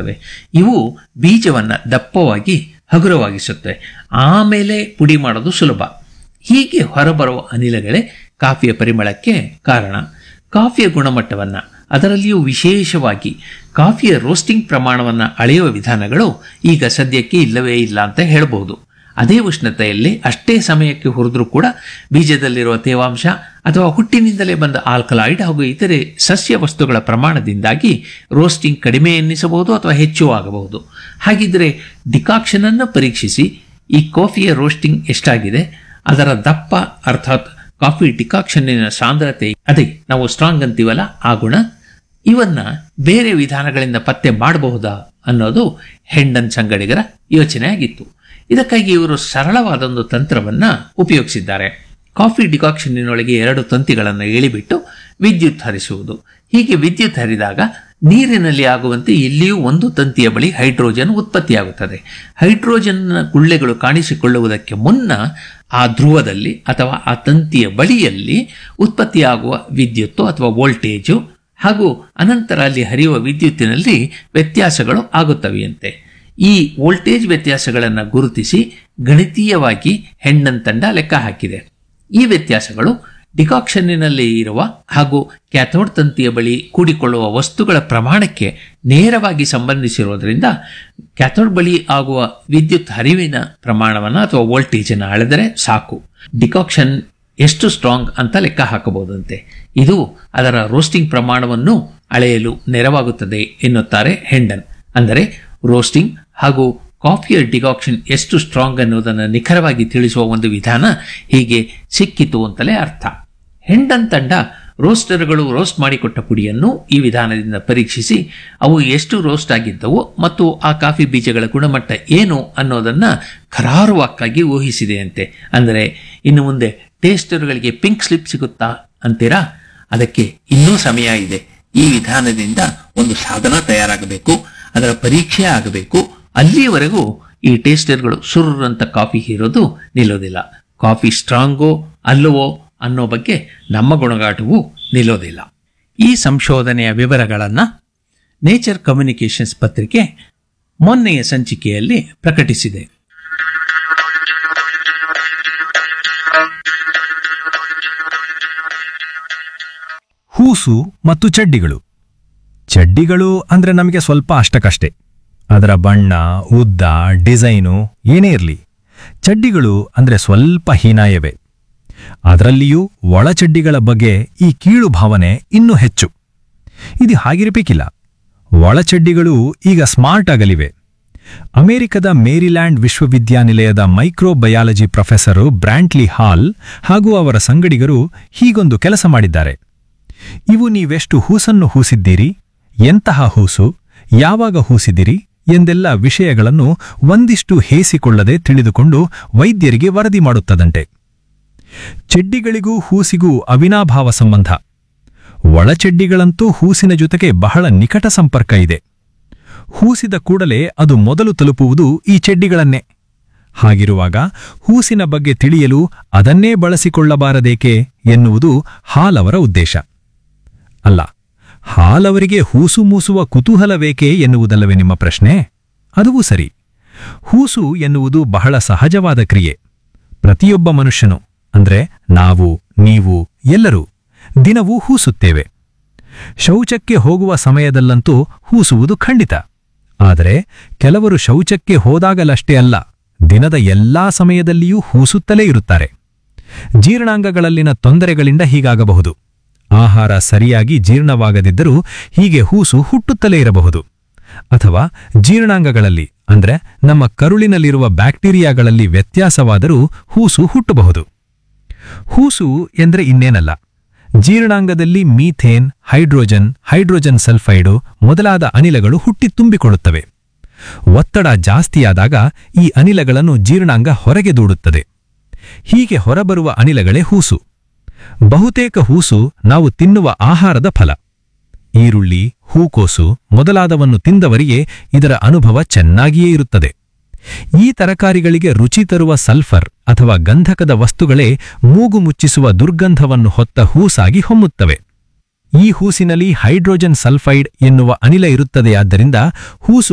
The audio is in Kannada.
ಮಾಡುತ್ತವೆ ಇವು ಬೀಜವನ್ನು ದಪ್ಪವಾಗಿ ಹಗುರವಾಗಿಸುತ್ತವೆ ಆಮೇಲೆ ಪುಡಿ ಮಾಡೋದು ಸುಲಭ ಹೀಗೆ ಹೊರಬರುವ ಅನಿಲಗಳೇ ಕಾಫಿಯ ಪರಿಮಳಕ್ಕೆ ಕಾರಣ ಕಾಫಿಯ ಗುಣಮಟ್ಟವನ್ನು ಅದರಲ್ಲಿಯೂ ವಿಶೇಷವಾಗಿ ಕಾಫಿಯ ರೋಸ್ಟಿಂಗ್ ಪ್ರಮಾಣವನ್ನು ಅಳೆಯುವ ವಿಧಾನಗಳು ಈಗ ಸದ್ಯಕ್ಕೆ ಇಲ್ಲವೇ ಇಲ್ಲ ಅಂತ ಹೇಳ್ಬೋದು ಅದೇ ಉಷ್ಣತೆಯಲ್ಲಿ ಅಷ್ಟೇ ಸಮಯಕ್ಕೆ ಹುರಿದ್ರೂ ಕೂಡ ಬೀಜದಲ್ಲಿರುವ ತೇವಾಂಶ ಅಥವಾ ಹುಟ್ಟಿನಿಂದಲೇ ಬಂದ ಆಲ್ಕಲಾಯ್ಡ್ ಹಾಗೂ ಇತರೆ ಸಸ್ಯ ವಸ್ತುಗಳ ಪ್ರಮಾಣದಿಂದಾಗಿ ರೋಸ್ಟಿಂಗ್ ಕಡಿಮೆ ಎನ್ನಿಸಬಹುದು ಅಥವಾ ಹೆಚ್ಚು ಆಗಬಹುದು ಹಾಗಿದ್ರೆ ಡಿಕಾಕ್ಷನ್ ಅನ್ನು ಪರೀಕ್ಷಿಸಿ ಈ ಕಾಫಿಯ ರೋಸ್ಟಿಂಗ್ ಎಷ್ಟಾಗಿದೆ ಅದರ ದಪ್ಪ ಅರ್ಥಾತ್ ಕಾಫಿ ಡಿಕಾಕ್ಷನ್ನಿನ ಸಾಂದ್ರತೆ ಅದೇ ನಾವು ಸ್ಟ್ರಾಂಗ್ ಅಂತೀವಲ್ಲ ಆ ಗುಣ ಇವನ್ನ ಬೇರೆ ವಿಧಾನಗಳಿಂದ ಪತ್ತೆ ಮಾಡಬಹುದಾ ಅನ್ನೋದು ಹೆಂಡನ್ ಸಂಗಡಿಗರ ಯೋಚನೆ ಆಗಿತ್ತು ಇದಕ್ಕಾಗಿ ಇವರು ಸರಳವಾದೊಂದು ತಂತ್ರವನ್ನ ಉಪಯೋಗಿಸಿದ್ದಾರೆ ಕಾಫಿ ಡಿಕಾಕ್ಷನ್ನಿನೊಳಗೆ ಎರಡು ತಂತಿಗಳನ್ನು ಎಳಿಬಿಟ್ಟು ವಿದ್ಯುತ್ ಹರಿಸುವುದು ಹೀಗೆ ವಿದ್ಯುತ್ ಹರಿದಾಗ ನೀರಿನಲ್ಲಿ ಆಗುವಂತೆ ಇಲ್ಲಿಯೂ ಒಂದು ತಂತಿಯ ಬಳಿ ಹೈಡ್ರೋಜನ್ ಉತ್ಪತ್ತಿಯಾಗುತ್ತದೆ ಹೈಡ್ರೋಜನ್ ಗುಳ್ಳೆಗಳು ಕಾಣಿಸಿಕೊಳ್ಳುವುದಕ್ಕೆ ಮುನ್ನ ಆ ಧ್ರುವದಲ್ಲಿ ಅಥವಾ ಆ ತಂತಿಯ ಬಳಿಯಲ್ಲಿ ಉತ್ಪತ್ತಿಯಾಗುವ ವಿದ್ಯುತ್ತು ಅಥವಾ ವೋಲ್ಟೇಜು ಹಾಗೂ ಅನಂತರ ಅಲ್ಲಿ ಹರಿಯುವ ವಿದ್ಯುತ್ತಿನಲ್ಲಿ ವ್ಯತ್ಯಾಸಗಳು ಆಗುತ್ತವೆಯಂತೆ ಈ ವೋಲ್ಟೇಜ್ ವ್ಯತ್ಯಾಸಗಳನ್ನು ಗುರುತಿಸಿ ಗಣಿತೀಯವಾಗಿ ಹೆಣ್ಣನ್ ತಂಡ ಲೆಕ್ಕ ಹಾಕಿದೆ ಈ ವ್ಯತ್ಯಾಸಗಳು ಡಿಕಾಕ್ಷನ್ನಿನಲ್ಲಿ ಇರುವ ಹಾಗೂ ಕ್ಯಾಥೋಡ್ ತಂತಿಯ ಬಳಿ ಕೂಡಿಕೊಳ್ಳುವ ವಸ್ತುಗಳ ಪ್ರಮಾಣಕ್ಕೆ ನೇರವಾಗಿ ಸಂಬಂಧಿಸಿರುವುದರಿಂದ ಕ್ಯಾಥೋಡ್ ಬಳಿ ಆಗುವ ವಿದ್ಯುತ್ ಹರಿವಿನ ಪ್ರಮಾಣವನ್ನು ಅಥವಾ ವೋಲ್ಟೇಜನ್ನು ಅಳೆದರೆ ಸಾಕು ಡಿಕಾಕ್ಷನ್ ಎಷ್ಟು ಸ್ಟ್ರಾಂಗ್ ಅಂತ ಲೆಕ್ಕ ಹಾಕಬಹುದಂತೆ ಇದು ಅದರ ರೋಸ್ಟಿಂಗ್ ಪ್ರಮಾಣವನ್ನು ಅಳೆಯಲು ನೆರವಾಗುತ್ತದೆ ಎನ್ನುತ್ತಾರೆ ಹೆಂಡನ್ ಅಂದರೆ ರೋಸ್ಟಿಂಗ್ ಹಾಗೂ ಕಾಫಿಯ ಡಿಕಾಕ್ಷನ್ ಎಷ್ಟು ಸ್ಟ್ರಾಂಗ್ ಅನ್ನೋದನ್ನು ನಿಖರವಾಗಿ ತಿಳಿಸುವ ಒಂದು ವಿಧಾನ ಹೀಗೆ ಸಿಕ್ಕಿತು ಅಂತಲೇ ಅರ್ಥ ಹೆಂಡನ್ ತಂಡ ರೋಸ್ಟರ್ಗಳು ರೋಸ್ಟ್ ಮಾಡಿಕೊಟ್ಟ ಪುಡಿಯನ್ನು ಈ ವಿಧಾನದಿಂದ ಪರೀಕ್ಷಿಸಿ ಅವು ಎಷ್ಟು ರೋಸ್ಟ್ ಆಗಿದ್ದವು ಮತ್ತು ಆ ಕಾಫಿ ಬೀಜಗಳ ಗುಣಮಟ್ಟ ಏನು ಅನ್ನೋದನ್ನ ಕರಾರುವಾಕ್ಕಾಗಿ ಊಹಿಸಿದೆಯಂತೆ ಅಂದರೆ ಇನ್ನು ಮುಂದೆ ಟೇಸ್ಟರ್ಗಳಿಗೆ ಪಿಂಕ್ ಸ್ಲಿಪ್ ಸಿಗುತ್ತಾ ಅಂತೀರಾ ಅದಕ್ಕೆ ಇನ್ನೂ ಸಮಯ ಇದೆ ಈ ವಿಧಾನದಿಂದ ಒಂದು ಸಾಧನ ತಯಾರಾಗಬೇಕು ಅದರ ಪರೀಕ್ಷೆ ಆಗಬೇಕು ಅಲ್ಲಿಯವರೆಗೂ ಈ ಟೇಸ್ಟರ್ಗಳು ಸುರ್ರಂತ ಕಾಫಿ ಹೀರೋದು ನಿಲ್ಲೋದಿಲ್ಲ ಕಾಫಿ ಸ್ಟ್ರಾಂಗೋ ಅಲ್ಲವೋ ಅನ್ನೋ ಬಗ್ಗೆ ನಮ್ಮ ಗುಣಗಾಟವು ನಿಲ್ಲೋದಿಲ್ಲ ಈ ಸಂಶೋಧನೆಯ ವಿವರಗಳನ್ನು ನೇಚರ್ ಕಮ್ಯುನಿಕೇಷನ್ಸ್ ಪತ್ರಿಕೆ ಮೊನ್ನೆಯ ಸಂಚಿಕೆಯಲ್ಲಿ ಪ್ರಕಟಿಸಿದೆ ಹೂಸು ಮತ್ತು ಚಡ್ಡಿಗಳು ಚಡ್ಡಿಗಳು ಅಂದ್ರೆ ನಮಗೆ ಸ್ವಲ್ಪ ಅಷ್ಟಕ್ಕಷ್ಟೇ ಅದರ ಬಣ್ಣ ಉದ್ದ ಡಿಸೈನು ಏನೇ ಇರಲಿ ಚಡ್ಡಿಗಳು ಅಂದ್ರೆ ಸ್ವಲ್ಪ ಹೀನಾಯವೇ ಅದರಲ್ಲಿಯೂ ಒಳಚಡ್ಡಿಗಳ ಬಗ್ಗೆ ಈ ಕೀಳು ಭಾವನೆ ಇನ್ನೂ ಹೆಚ್ಚು ಇದು ಹಾಗಿರಬೇಕಿಲ್ಲ ಒಳಚಡ್ಡಿಗಳು ಈಗ ಸ್ಮಾರ್ಟ್ ಆಗಲಿವೆ ಅಮೆರಿಕದ ಮೇರಿಲ್ಯಾಂಡ್ ವಿಶ್ವವಿದ್ಯಾನಿಲಯದ ಮೈಕ್ರೋಬಯಾಲಜಿ ಪ್ರೊಫೆಸರು ಬ್ರ್ಯಾಂಟ್ಲಿ ಹಾಲ್ ಹಾಗೂ ಅವರ ಸಂಗಡಿಗರು ಹೀಗೊಂದು ಕೆಲಸ ಮಾಡಿದ್ದಾರೆ ಇವು ನೀವೆಷ್ಟು ಹೂಸನ್ನು ಹೂಸಿದ್ದೀರಿ ಎಂತಹ ಹೂಸು ಯಾವಾಗ ಹೂಸಿದಿರಿ ಎಂದೆಲ್ಲ ವಿಷಯಗಳನ್ನು ಒಂದಿಷ್ಟು ಹೇಸಿಕೊಳ್ಳದೆ ತಿಳಿದುಕೊಂಡು ವೈದ್ಯರಿಗೆ ವರದಿ ಮಾಡುತ್ತದಂತೆ ಚೆಡ್ಡಿಗಳಿಗೂ ಹೂಸಿಗೂ ಅವಿನಾಭಾವ ಸಂಬಂಧ ಒಳಚೆಡ್ಡಿಗಳಂತೂ ಹೂಸಿನ ಜೊತೆಗೆ ಬಹಳ ನಿಕಟ ಸಂಪರ್ಕ ಇದೆ ಹೂಸಿದ ಕೂಡಲೇ ಅದು ಮೊದಲು ತಲುಪುವುದು ಈ ಚೆಡ್ಡಿಗಳನ್ನೇ ಹಾಗಿರುವಾಗ ಹೂಸಿನ ಬಗ್ಗೆ ತಿಳಿಯಲು ಅದನ್ನೇ ಬಳಸಿಕೊಳ್ಳಬಾರದೇಕೆ ಎನ್ನುವುದು ಹಾಲವರ ಉದ್ದೇಶ ಅಲ್ಲ ಹಾಲವರಿಗೆ ಹೂಸು ಮೂಸುವ ಕುತೂಹಲವೇಕೆ ಎನ್ನುವುದಲ್ಲವೇ ನಿಮ್ಮ ಪ್ರಶ್ನೆ ಅದುವೂ ಸರಿ ಹೂಸು ಎನ್ನುವುದು ಬಹಳ ಸಹಜವಾದ ಕ್ರಿಯೆ ಪ್ರತಿಯೊಬ್ಬ ಮನುಷ್ಯನು ಅಂದ್ರೆ ನಾವು ನೀವು ಎಲ್ಲರೂ ದಿನವೂ ಹೂಸುತ್ತೇವೆ ಶೌಚಕ್ಕೆ ಹೋಗುವ ಸಮಯದಲ್ಲಂತೂ ಹೂಸುವುದು ಖಂಡಿತ ಆದರೆ ಕೆಲವರು ಶೌಚಕ್ಕೆ ಹೋದಾಗಲಷ್ಟೇ ಅಲ್ಲ ದಿನದ ಎಲ್ಲಾ ಸಮಯದಲ್ಲಿಯೂ ಹೂಸುತ್ತಲೇ ಇರುತ್ತಾರೆ ಜೀರ್ಣಾಂಗಗಳಲ್ಲಿನ ತೊಂದರೆಗಳಿಂದ ಹೀಗಾಗಬಹುದು ಆಹಾರ ಸರಿಯಾಗಿ ಜೀರ್ಣವಾಗದಿದ್ದರೂ ಹೀಗೆ ಹೂಸು ಹುಟ್ಟುತ್ತಲೇ ಇರಬಹುದು ಅಥವಾ ಜೀರ್ಣಾಂಗಗಳಲ್ಲಿ ಅಂದ್ರೆ ನಮ್ಮ ಕರುಳಿನಲ್ಲಿರುವ ಬ್ಯಾಕ್ಟೀರಿಯಾಗಳಲ್ಲಿ ವ್ಯತ್ಯಾಸವಾದರೂ ಹೂಸು ಹುಟ್ಟಬಹುದು ಹೂಸು ಎಂದ್ರೆ ಇನ್ನೇನಲ್ಲ ಜೀರ್ಣಾಂಗದಲ್ಲಿ ಮೀಥೇನ್ ಹೈಡ್ರೋಜನ್ ಹೈಡ್ರೋಜನ್ ಸಲ್ಫೈಡು ಮೊದಲಾದ ಅನಿಲಗಳು ಹುಟ್ಟಿ ತುಂಬಿಕೊಳ್ಳುತ್ತವೆ ಒತ್ತಡ ಜಾಸ್ತಿಯಾದಾಗ ಈ ಅನಿಲಗಳನ್ನು ಜೀರ್ಣಾಂಗ ಹೊರಗೆ ದೂಡುತ್ತದೆ ಹೀಗೆ ಹೊರಬರುವ ಅನಿಲಗಳೇ ಹೂಸು ಬಹುತೇಕ ಹೂಸು ನಾವು ತಿನ್ನುವ ಆಹಾರದ ಫಲ ಈರುಳ್ಳಿ ಹೂಕೋಸು ಮೊದಲಾದವನ್ನು ತಿಂದವರಿಗೆ ಇದರ ಅನುಭವ ಚೆನ್ನಾಗಿಯೇ ಇರುತ್ತದೆ ಈ ತರಕಾರಿಗಳಿಗೆ ರುಚಿ ತರುವ ಸಲ್ಫರ್ ಅಥವಾ ಗಂಧಕದ ವಸ್ತುಗಳೇ ಮೂಗು ಮುಚ್ಚಿಸುವ ದುರ್ಗಂಧವನ್ನು ಹೊತ್ತ ಹೂಸಾಗಿ ಹೊಮ್ಮುತ್ತವೆ ಈ ಹೂಸಿನಲ್ಲಿ ಹೈಡ್ರೋಜನ್ ಸಲ್ಫೈಡ್ ಎನ್ನುವ ಅನಿಲ ಇರುತ್ತದೆಯಾದ್ದರಿಂದ ಹೂಸು